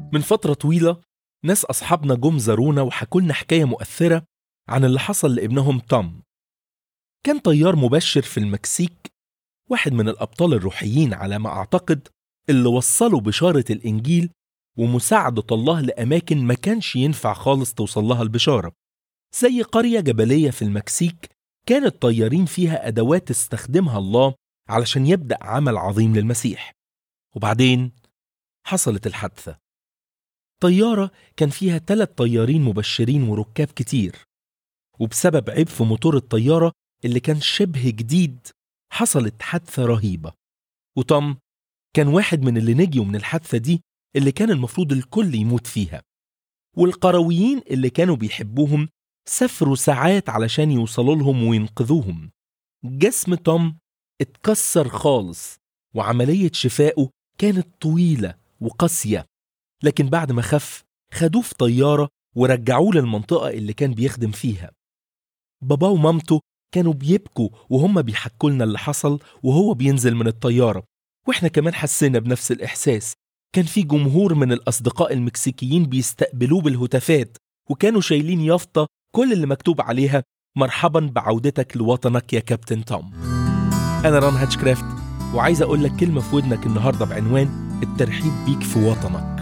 من فترة طويلة ناس أصحابنا جم زارونا وحكوا لنا حكاية مؤثرة عن اللي حصل لابنهم توم كان طيار مبشر في المكسيك واحد من الأبطال الروحيين على ما أعتقد اللي وصلوا بشارة الإنجيل ومساعدة الله لأماكن ما كانش ينفع خالص توصل لها البشارة زي قرية جبلية في المكسيك كان الطيارين فيها أدوات استخدمها الله علشان يبدأ عمل عظيم للمسيح وبعدين حصلت الحادثة طيارة كان فيها ثلاث طيارين مبشرين وركاب كتير وبسبب عيب في موتور الطيارة اللي كان شبه جديد حصلت حادثة رهيبة وتوم كان واحد من اللي نجيوا من الحادثة دي اللي كان المفروض الكل يموت فيها والقرويين اللي كانوا بيحبوهم سافروا ساعات علشان يوصلوا لهم وينقذوهم جسم توم اتكسر خالص وعملية شفائه كانت طويلة وقاسية لكن بعد ما خف خدوه في طيارة ورجعوه للمنطقة اللي كان بيخدم فيها باباه ومامته كانوا بيبكوا وهم بيحكوا لنا اللي حصل وهو بينزل من الطيارة واحنا كمان حسينا بنفس الإحساس كان في جمهور من الأصدقاء المكسيكيين بيستقبلوه بالهتافات وكانوا شايلين يافطة كل اللي مكتوب عليها مرحبا بعودتك لوطنك يا كابتن توم أنا ران هاتشكرافت وعايز أقول لك كلمة في ودنك النهاردة بعنوان الترحيب بيك في وطنك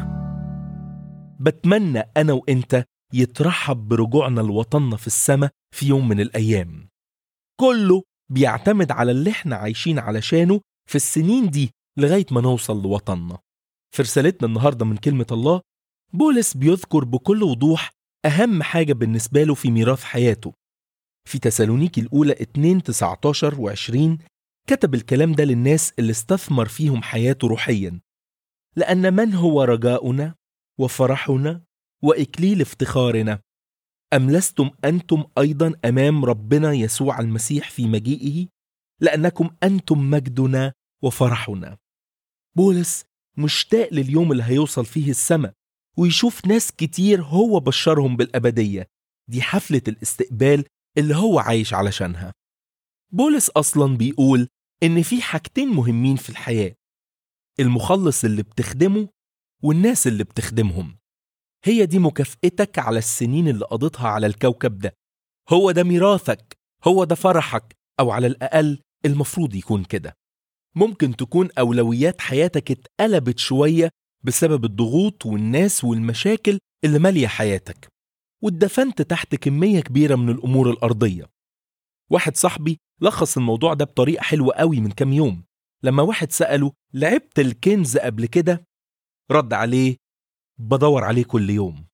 بتمنى أنا وإنت يترحب برجوعنا لوطننا في السماء في يوم من الأيام كله بيعتمد على اللي احنا عايشين علشانه في السنين دي لغاية ما نوصل لوطننا في رسالتنا النهاردة من كلمة الله بولس بيذكر بكل وضوح أهم حاجة بالنسبة له في ميراث حياته في تسالونيكي الأولى 2 19 و 20 كتب الكلام ده للناس اللي استثمر فيهم حياته روحيا لأن من هو رجاؤنا وفرحنا وإكليل افتخارنا أم لستم أنتم أيضا أمام ربنا يسوع المسيح في مجيئه لأنكم أنتم مجدنا وفرحنا بولس مشتاق لليوم اللي هيوصل فيه السماء ويشوف ناس كتير هو بشرهم بالأبدية دي حفلة الاستقبال اللي هو عايش علشانها بولس أصلا بيقول إن في حاجتين مهمين في الحياة المخلص اللي بتخدمه والناس اللي بتخدمهم هي دي مكافئتك على السنين اللي قضيتها على الكوكب ده هو ده ميراثك هو ده فرحك أو على الأقل المفروض يكون كده ممكن تكون أولويات حياتك اتقلبت شوية بسبب الضغوط والناس والمشاكل اللي مالية حياتك واتدفنت تحت كمية كبيرة من الأمور الأرضية واحد صاحبي لخص الموضوع ده بطريقة حلوة قوي من كام يوم لما واحد سأله لعبت الكنز قبل كده رد عليه بدور عليه كل يوم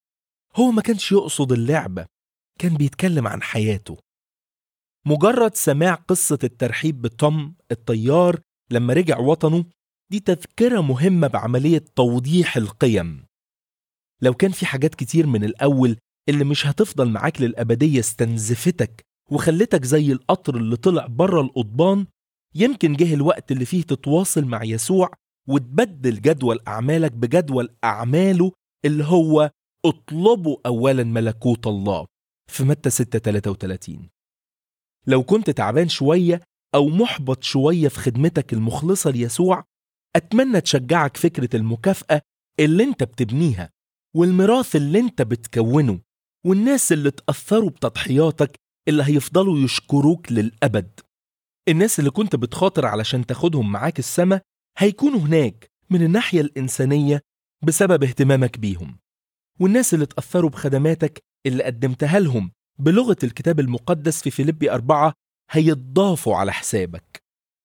هو ما كانش يقصد اللعبة كان بيتكلم عن حياته مجرد سماع قصة الترحيب بتوم الطيار لما رجع وطنه دي تذكرة مهمة بعملية توضيح القيم لو كان في حاجات كتير من الأول اللي مش هتفضل معاك للأبدية استنزفتك وخلتك زي القطر اللي طلع بره القضبان يمكن جه الوقت اللي فيه تتواصل مع يسوع وتبدل جدول أعمالك بجدول أعماله اللي هو اطلبوا أولا ملكوت الله في متى 6 33 لو كنت تعبان شوية أو محبط شوية في خدمتك المخلصة ليسوع أتمنى تشجعك فكرة المكافأة اللي انت بتبنيها والميراث اللي انت بتكونه والناس اللي اتأثروا بتضحياتك اللي هيفضلوا يشكروك للأبد الناس اللي كنت بتخاطر علشان تاخدهم معاك السما هيكونوا هناك من الناحية الإنسانية بسبب اهتمامك بيهم والناس اللي اتأثروا بخدماتك اللي قدمتها لهم بلغة الكتاب المقدس في فيليبي أربعة هيتضافوا على حسابك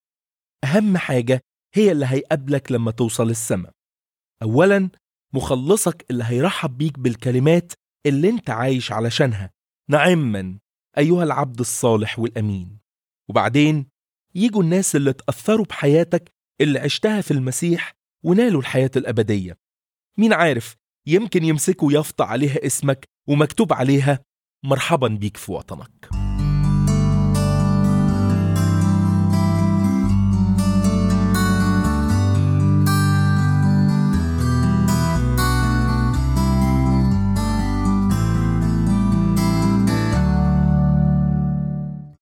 أهم حاجة هي اللي هيقابلك لما توصل السما أولا مخلصك اللي هيرحب بيك بالكلمات اللي انت عايش علشانها نعما أيها العبد الصالح والأمين وبعدين يجوا الناس اللي اتأثروا بحياتك اللي عشتها في المسيح ونالوا الحياة الأبدية مين عارف يمكن يمسكوا يافطة عليها اسمك ومكتوب عليها مرحبا بيك في وطنك